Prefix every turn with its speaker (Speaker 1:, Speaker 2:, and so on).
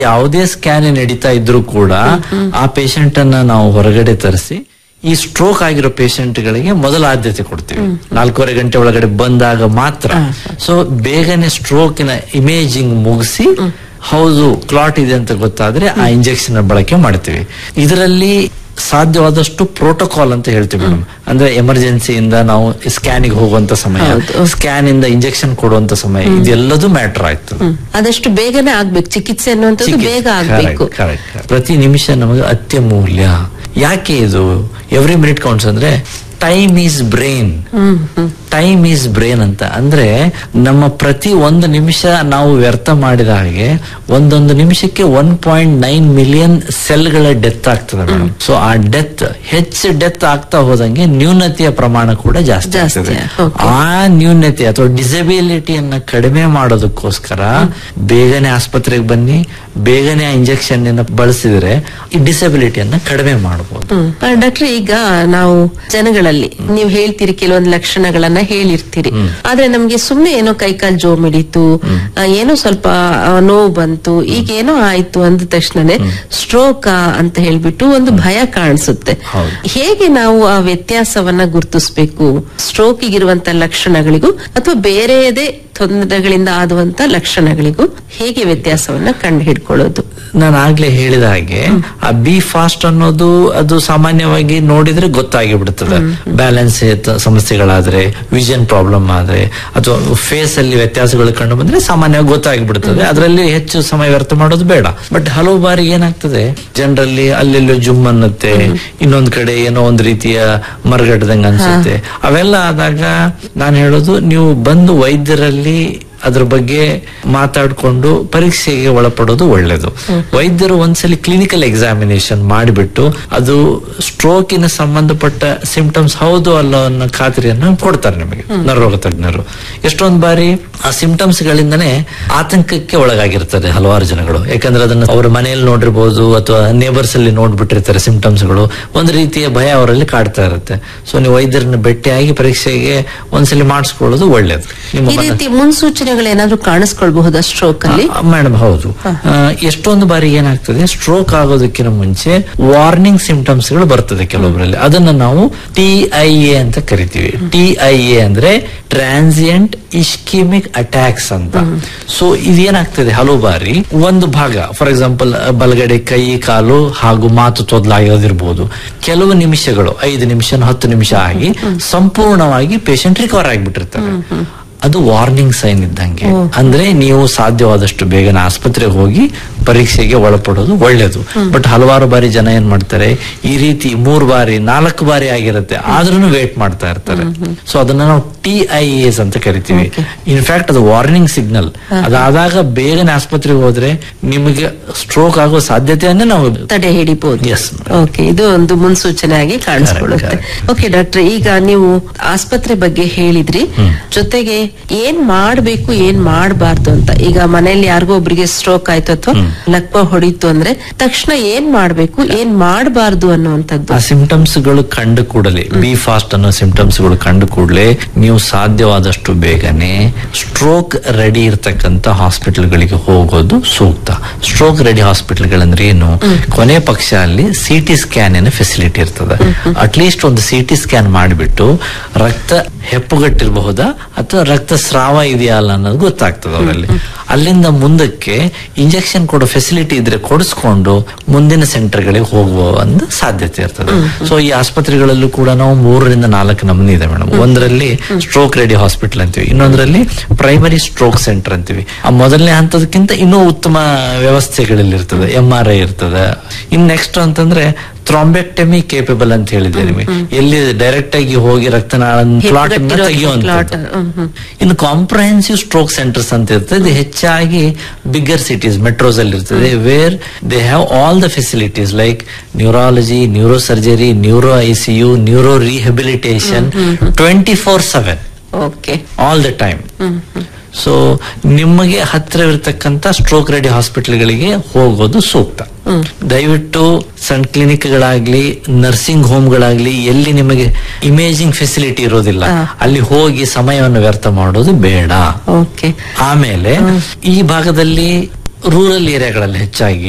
Speaker 1: ಯಾವುದೇ ಸ್ಕ್ಯಾನ್ ನಡೀತಾ ಇದ್ರೂ ಕೂಡ ಆ ಪೇಷಂಟ್ ಅನ್ನ ನಾವು ಹೊರಗಡೆ ತರಿಸಿ ಈ ಸ್ಟ್ರೋಕ್ ಆಗಿರೋ patient ಗಳಿಗೆ ಮೊದಲ ಆದ್ಯತೆ ಕೊಡ್ತೀವಿ ನಾಲ್ಕೂವರೆ ಗಂಟೆ ಒಳಗಡೆ ಬಂದಾಗ ಮಾತ್ರ ಸೊ ಬೇಗನೆ ಸ್ಟ್ರೋಕಿನ ಇಮೇಜಿಂಗ್ ಮುಗಿಸಿ ಹೌದು ಕ್ಲಾಟ್ ಇದೆ ಅಂತ ಗೊತ್ತಾದ್ರೆ ಆ ಇಂಜೆಕ್ಷನ್ ಬಳಕೆ ಮಾಡ್ತೀವಿ ಇದರಲ್ಲಿ ಸಾಧ್ಯವಾದಷ್ಟು ಪ್ರೋಟೋಕಾಲ್ ಅಂತ ಹೇಳ್ತೀವಿ ಮೇಡಮ್ ಅಂದ್ರೆ ಎಮರ್ಜೆನ್ಸಿಯಿಂದ ನಾವು ಸ್ಕ್ಯಾನಿಗೆ ಹೋಗುವಂತ ಸಮಯ ಸ್ಕ್ಯಾನ್ ಇಂದ ಇಂಜೆಕ್ಷನ್ ಕೊಡುವಂತ ಸಮಯ ಇದೆಲ್ಲದೂ ಮ್ಯಾಟರ್ ಆಗ್ತದೆ
Speaker 2: ಆದಷ್ಟು ಬೇಗನೆ ಆಗ್ಬೇಕು ಚಿಕಿತ್ಸೆ ಅನ್ನುವಂಥದ್ದು ಬೇಗ ಆಗ್ಬೇಕು
Speaker 1: Correct, correct, correct. ಪ್ರತಿ ನಿಮಿಷ ನಮಗೆ ಅತ್ಯಮೂಲ್ಯ ಯಾಕೆ ಇದು ಎವ್ರಿ ಮಿನಿಟ್ ಕೌಂಟ್ಸ್ ಅಂದ್ರೆ time is brain time is brain ಅಂತ ಅಂದ್ರೆ ನಮ್ಮ ಪ್ರತಿ ಒಂದು ನಿಮಿಷ ನಾವು ವ್ಯರ್ಥ ಮಾಡಿದ ಹಾಗೆ ಒಂದೊಂದು ನಿಮಿಷಕ್ಕೆ ಒನ್ ಪಾಯಿಂಟ್ ನೈನ್ ಮಿಲಿಯನ್ ಸೆಲ್ಗಳ ಡೆತ್ ಆಗ್ತದೆ ಮೇಡಮ್ ಸೊ ಆ ಡೆತ್ ಹೆಚ್ಚು ಡೆತ್ ಆಗ್ತಾ ಹೋದಂಗೆ ನ್ಯೂನತೆಯ ಪ್ರಮಾಣ ಕೂಡ ಜಾಸ್ತಿ
Speaker 2: ಜಾಸ್ತಿ,
Speaker 1: ಆಗ್ತದೆ
Speaker 2: okay.
Speaker 1: ಆ ನ್ಯೂನತೆ ಅಥವಾ ಡಿಸಬಿಲಿಟಿಯನ್ನ ಕಡಿಮೆ ಮಾಡೋದಕ್ಕೋಸ್ಕರ ಬೇಗನೆ ಆಸ್ಪತ್ರೆಗೆ ಬನ್ನಿ ಬೇಗನೆ ಆ ಇಂಜೆಕ್ಷನ್ ಬಳಸಿದ್ರೆ ಈ ಡಿಸಬಿಲಿಟಿಯನ್ನ ಕಡಿಮೆ ಮಾಡಬಹುದು
Speaker 2: ಡಾಕ್ಟರ್ ಈಗ ನಾವು ಜನಗಳಲ್ಲಿ ನೀವು ಹೇಳ್ತೀರಿ ಕೆಲವೊಂದು ಲಕ್ಷಣಗಳನ್ನ ಹೇಳಿರ್ತೀರಿ ಆದ್ರೆ ನಮ್ಗೆ ಸುಮ್ನೆ ಏನೋ ಕೈಕಾಲ್ ಜೋ ಮಿಡಿತು ಆ, ಏನೋ ಸ್ವಲ್ಪ ಆ, ನೋವು ಬಂತು ಈಗ ಏನೋ ಆಯ್ತು ಅಂದ ತಕ್ಷಣನೇ ಸ್ಟ್ರೋಕ್ ಅಂತ ಹೇಳ್ಬಿಟ್ಟು ಒಂದು ಭಯ ಕಾಣಿಸುತ್ತೆ
Speaker 1: ಹೌದು.
Speaker 2: ಹೇಗೆ ನಾವು ಆ ವ್ಯತ್ಯಾಸವನ್ನ ಗುರುತಿಸಬೇಕು ಸ್ಟ್ರೋಕ್ ಇರುವಂತ ಲಕ್ಷಣಗಳಿಗೂ ಅಥವಾ ಬೇರೆಯದೇ ತೊಂದರೆಗಳಿಂದ ಆದುವಂತ ಲಕ್ಷಣಗಳಿಗೂ ಹೇಗೆ ವ್ಯತ್ಯಾಸವನ್ನ ಕಂಡು ಹಿಡ್ಕೊಳ್ಳೋದು
Speaker 1: ನಾನು ಆಗ್ಲೇ ಹೇಳಿದ ಹಾಗೆ ಆ ಬಿ ಫಾಸ್ಟ್ ಅನ್ನೋದು ಅದು ಸಾಮಾನ್ಯವಾಗಿ ನೋಡಿದ್ರೆ ಗೊತ್ತಾಗಿ ಬಿಡುತ್ತದೆ ಬ್ಯಾಲೆನ್ಸ್ ಸಮಸ್ಯೆಗಳಾದ್ರೆ ವಿಷನ್ ಪ್ರಾಬ್ಲಮ್ ಆದ್ರೆ ಅಥವಾ ಫೇಸ್ ಅಲ್ಲಿ ವ್ಯತ್ಯಾಸಗಳು ಕಂಡು ಬಂದ್ರೆ ಸಾಮಾನ್ಯವಾಗಿ ಗೊತ್ತಾಗಿ ಬಿಡುತ್ತದೆ ಅದರಲ್ಲಿ ಹೆಚ್ಚು ಸಮಯ ವ್ಯರ್ಥ ಮಾಡೋದು ಬೇಡ ಬಟ್ ಹಲವು ಬಾರಿ ಏನಾಗ್ತದೆ ಜನರಲ್ಲಿ ಅಲ್ಲೆಲ್ಲೋ ಜುಮ್ ಅನ್ನುತ್ತೆ ಇನ್ನೊಂದ್ ಕಡೆ ಏನೋ ಒಂದ್ ರೀತಿಯ ಮರಗಟ್ಟದಂಗ ಅನ್ಸುತ್ತೆ ಅವೆಲ್ಲ ಆದಾಗ ನಾನು ಹೇಳೋದು ನೀವು ಬಂದು ವೈದ್ಯರಲ್ಲಿ ಅದ್ರ ಬಗ್ಗೆ ಮಾತಾಡ್ಕೊಂಡು ಪರೀಕ್ಷೆಗೆ ಒಳಪಡೋದು ಒಳ್ಳೇದು ವೈದ್ಯರು ಒಂದ್ಸಲಿ ಕ್ಲಿನಿಕಲ್ ಎಕ್ಸಾಮಿನೇಷನ್ ಮಾಡಿಬಿಟ್ಟು ಅದು ಸ್ಟ್ರೋಕಿನ ಸಂಬಂಧಪಟ್ಟ ಸಿಂಪ್ಟಮ್ಸ್ ಹೌದು ಅಲ್ಲ ಅನ್ನೋ ಖಾತ್ರಿಯನ್ನು ಕೊಡ್ತಾರೆ ನಿಮಗೆ ನರರೋಗ ತಜ್ಞರು ಎಷ್ಟೊಂದ್ ಬಾರಿ ಆ ಸಿಂಪ್ಟಮ್ಸ್ ಗಳಿಂದನೇ ಆತಂಕಕ್ಕೆ ಒಳಗಾಗಿರ್ತಾರೆ ಹಲವಾರು ಜನಗಳು ಯಾಕಂದ್ರೆ ಅದನ್ನ ಅವ್ರ ಮನೆಯಲ್ಲಿ ನೋಡಿರ್ಬೋದು ಅಥವಾ ನೇಬರ್ಸ್ ಅಲ್ಲಿ ನೋಡ್ಬಿಟ್ಟಿರ್ತಾರೆ ಸಿಂಪ್ಟಮ್ಸ್ ಗಳು ಒಂದು ರೀತಿಯ ಭಯ ಅವರಲ್ಲಿ ಕಾಡ್ತಾ ಇರುತ್ತೆ ಸೊ ನೀವು ವೈದ್ಯರನ್ನ ಭೇಟಿಯಾಗಿ ಪರೀಕ್ಷೆಗೆ ಒಂದ್ಸಲಿ ಮಾಡಿಸ್ಕೊಳ್ಳೋದು ಒಳ್ಳೇದು ನಿಮ್ಮ
Speaker 2: ಈ
Speaker 1: ಮನ-
Speaker 2: ರೀತಿ ಮುನ್ಸೂಚನೆಗಳು ಏನಾದ್ರೂ ಕಾಣಿಸ್ಕೊಳ್ಬಹುದಾ ಸ್ಟ್ರೋಕ್ ಅಲ್ಲಿ
Speaker 1: ಮೇಡಮ್ ಹೌದು ಆ, ಎಷ್ಟೊಂದು ಬಾರಿ ಏನಾಗ್ತದೆ ಸ್ಟ್ರೋಕ್ ಆಗೋದಕ್ಕಿಂತ ಮುಂಚೆ ವಾರ್ನಿಂಗ್ ಸಿಂಪ್ಟಮ್ಸ್ ಗಳು ಬರ್ತದೆ ಕೆಲವೊಬ್ಬರಲ್ಲಿ ಅದನ್ನ ನಾವು ಟಿ ಐ ಎ ಅಂತ ಕರಿತೀವಿ ಟಿ ಐ ಎ ಅಂದ್ರೆ ಟ್ರಾನ್ಸಿಯಂಟ್ ಇಸ್ಕಿಮಿಕ್ ಅಟ್ಯಾಕ್ಸ್ ಅಂತ ಸೊ ಇದೇನಾಗ್ತದೆ ಹಲವು ಬಾರಿ ಒಂದು ಭಾಗ ಫಾರ್ ಎಕ್ಸಾಂಪಲ್ ಬಲಗಡೆ ಕೈ ಕಾಲು ಹಾಗೂ ಮಾತು ತೊದಲಾಗಿರೋದಿರ್ಬೋದು ಕೆಲವು ನಿಮಿಷಗಳು ಐದು ನಿಮಿಷ ಹತ್ತು ನಿಮಿಷ ಆಗಿ ಸಂಪೂರ್ಣವಾಗಿ ಪೇಷಂಟ್ ರಿಕವರ್ ಆಗಿಬಿಟ್ಟಿರ್ತಾರೆ ಅದು ವಾರ್ನಿಂಗ್ ಸೈನ್ ಇದ್ದಂಗೆ ಅಂದ್ರೆ ನೀವು ಸಾಧ್ಯವಾದಷ್ಟು ಬೇಗನೆ ಆಸ್ಪತ್ರೆಗೆ ಹೋಗಿ ಪರೀಕ್ಷೆಗೆ ಒಳಪಡೋದು ಒಳ್ಳೇದು ಬಟ್ ಹಲವಾರು ಬಾರಿ ಜನ ಏನ್ ಮಾಡ್ತಾರೆ ಈ ರೀತಿ ಮೂರ್ ಬಾರಿ ನಾಲ್ಕು ಬಾರಿ ಆಗಿರುತ್ತೆ ಆದ್ರೂ ವೇಟ್ ಮಾಡ್ತಾ ಇರ್ತಾರೆ ಸೊ ಅದನ್ನ ನಾವು ಟಿ ಐ ಎಸ್ ಅಂತ ಕರಿತೀವಿ ಇನ್ಫ್ಯಾಕ್ಟ್ ಅದು ವಾರ್ನಿಂಗ್ ಸಿಗ್ನಲ್ ಅದಾದಾಗ ಬೇಗನೆ ಆಸ್ಪತ್ರೆಗೆ ಹೋದ್ರೆ ನಿಮಗೆ ಸ್ಟ್ರೋಕ್ ಆಗೋ ಸಾಧ್ಯತೆಯನ್ನೇ ನಾವು
Speaker 2: ತಡೆ ಹಿಡಿಬಹುದು
Speaker 1: Yes, madam.
Speaker 2: ಓಕೆ ಇದು ಒಂದು ಮುನ್ಸೂಚನೆ ಆಗಿ ಕಾಣಿಸ್ಕೊಳ್ಳುತ್ತೆ ಓಕೆ ಡಾಕ್ಟರ್ ಈಗ ನೀವು ಆಸ್ಪತ್ರೆ ಬಗ್ಗೆ ಹೇಳಿದ್ರಿ ಜೊತೆಗೆ ಏನ್ ಮಾಡ್ಬೇಕು ಏನ್ ಮಾಡಬಾರ್ದು ಅಂತ ಈಗ ಮನೆಯಲ್ಲಿ ಯಾರಿಗೋ ಒಬ್ರಿಗೆ ಸ್ಟ್ರೋಕ್ ಆಯ್ತು ಅಥವಾ ಲಕ್ವ ಹೊಡಿತು ಅಂದ್ರೆ ತಕ್ಷಣ ಏನ್ ಮಾಡ್ಬೇಕು ಏನ್ ಮಾಡಬಾರ್ದು ಅನ್ನುವಂಥದ್ದು
Speaker 1: ಆ ಸಿಂಪ್ಟಮ್ಸ್ ಗಳು ಕಂಡು ಕೂಡಲೇ ಬಿ ಫಾಸ್ಟ್ ಅನ್ನೋ ಸಿಂಪ್ಟಮ್ಸ್ ಗಳು ಕಂಡು ಕೂಡಲೇ ನೀವು ಸಾಧ್ಯವಾದಷ್ಟು ಬೇಗನೆ ಸ್ಟ್ರೋಕ್ ರೆಡಿ ಇರ್ತಕ್ಕಂತ ಹಾಸ್ಪಿಟಲ್ ಗಳಿಗೆ ಹೋಗೋದು ಸೂಕ್ತ ಸ್ಟ್ರೋಕ್ ರೆಡಿ ಹಾಸ್ಪಿಟಲ್ ಗಳಂದ್ರೆ ಏನು ಕೊನೆ ಪಕ್ಷ ಅಲ್ಲಿ ಸಿ ಟಿ ಸ್ಕ್ಯಾನ್ ಏನೋ ಫೆಸಿಲಿಟಿ ಇರ್ತದೆ ಅಟ್ಲೀಸ್ಟ್ ಒಂದು ಸಿ ಟಿ ಸ್ಕ್ಯಾನ್ ಮಾಡಿಬಿಟ್ಟು ರಕ್ತ ಹೆಪ್ಪುಗಟ್ಟಿರಬಹುದಾ ಅಥವಾ ರಕ್ತ ಸ್ರಾವ ಇದೆಯಾ ಅಲ್ಲ ಅನ್ನೋದು ಗೊತ್ತಾಗ್ತದೆ ಅವರಲ್ಲಿ ಅಲ್ಲಿಂದ ಮುಂದಕ್ಕೆ ಇಂಜೆಕ್ಷನ್ ಕೊಡೋ ಫೆಸಿಲಿಟಿ ಇದ್ರೆ ಕೊಡಿಸ್ಕೊಂಡು ಮುಂದಿನ ಸೆಂಟರ್ ಗಳಿಗೆ ಹೋಗುವ ಒಂದು ಸಾಧ್ಯತೆ ಇರ್ತದೆ ಸೊ ಈ ಆಸ್ಪತ್ರೆಗಳಲ್ಲೂ ಕೂಡ ನಾವು ಮೂರರಿಂದ ನಾಲ್ಕು ನಮೂನಿ ಇದೆ ಮೇಡಮ್ ಒಂದರಲ್ಲಿ ಸ್ಟ್ರೋಕ್ ರೆಡಿ ಹಾಸ್ಪಿಟಲ್ ಅಂತೀವಿ ಇನ್ನೊಂದರಲ್ಲಿ ಪ್ರೈಮರಿ ಸ್ಟ್ರೋಕ್ ಸೆಂಟರ್ ಅಂತೀವಿ ಆ ಮೊದಲನೇ ಹಂತದಕ್ಕಿಂತ ಇನ್ನೂ ಉತ್ತಮ ವ್ಯವಸ್ಥೆಗಳಲ್ಲಿ ಇರ್ತದೆ ಎಂ ಆರ್ ಐ ಇರ್ತದೆ ಇನ್ ನೆಕ್ಸ್ಟ್ ಅಂತಂದ್ರೆ ಥ್ರಾಂಬೆಕ್ಟಮಿ ಕೇಪಬಲ್ ಅಂತ ಹೇಳಿದೆ ನಿಮಗೆ ಎಲ್ಲಿ ಡೈರೆಕ್ಟ್ ಆಗಿ ಹೋಗಿ ರಕ್ತನಾಳ ಕ್ಲಾಟ್
Speaker 2: ಹೆಪ್ಪುಗಟ್ಟಿರೋ
Speaker 1: ತೆಗೆಯುವಂತ
Speaker 2: clot, ಹ್ಮ್, ಹ್ಮ್.
Speaker 1: ಇನ್ನು ಕಾಂಪ್ರಹೆನ್ಸಿವ್ ಸ್ಟ್ರೋಕ್ ಸೆಂಟರ್ಸ್ ಅಂತ ಇರ್ತದೆ ಇದು ಹೆಚ್ಚಾಗಿ ಬಿಗ್ಗರ್ ಸಿಟೀಸ್ ಮೆಟ್ರೋಸ್ ಅಲ್ಲಿ ಇರ್ತದೆ where they have all the facilities like neurology neuro surgery neuro ICU neuro rehabilitation twenty four seven
Speaker 2: okay
Speaker 1: all the time so ನಿಮಗೆ ಹತ್ತಿರವಿರ್ತಕ್ಕಂಥ ಸ್ಟ್ರೋಕ್ ರೆಡಿ ಹಾಸ್ಪಿಟಲ್ಗಳಿಗೆ ಹೋಗೋದು ಸೂಕ್ತ ದಯವಿಟ್ಟು ಸಣ್ಣ ಕ್ಲಿನಿಕ್ಗಳಾಗ್ಲಿ ನರ್ಸಿಂಗ್ ಹೋಮ್ಗಳಾಗ್ಲಿ ಎಲ್ಲಿ ನಿಮಗೆ ಇಮೇಜಿಂಗ್ ಫೆಸಿಲಿಟಿ ಇರೋದಿಲ್ಲ ಅಲ್ಲಿ ಹೋಗಿ ಸಮಯವನ್ನು ವ್ಯರ್ಥ ಮಾಡೋದು ಬೇಡ
Speaker 2: ಓಕೆ
Speaker 1: ಆಮೇಲೆ ಈ ಭಾಗದಲ್ಲಿ ರೂರಲ್ ಏರಿಯಾಗಳಲ್ಲಿ ಹೆಚ್ಚಾಗಿ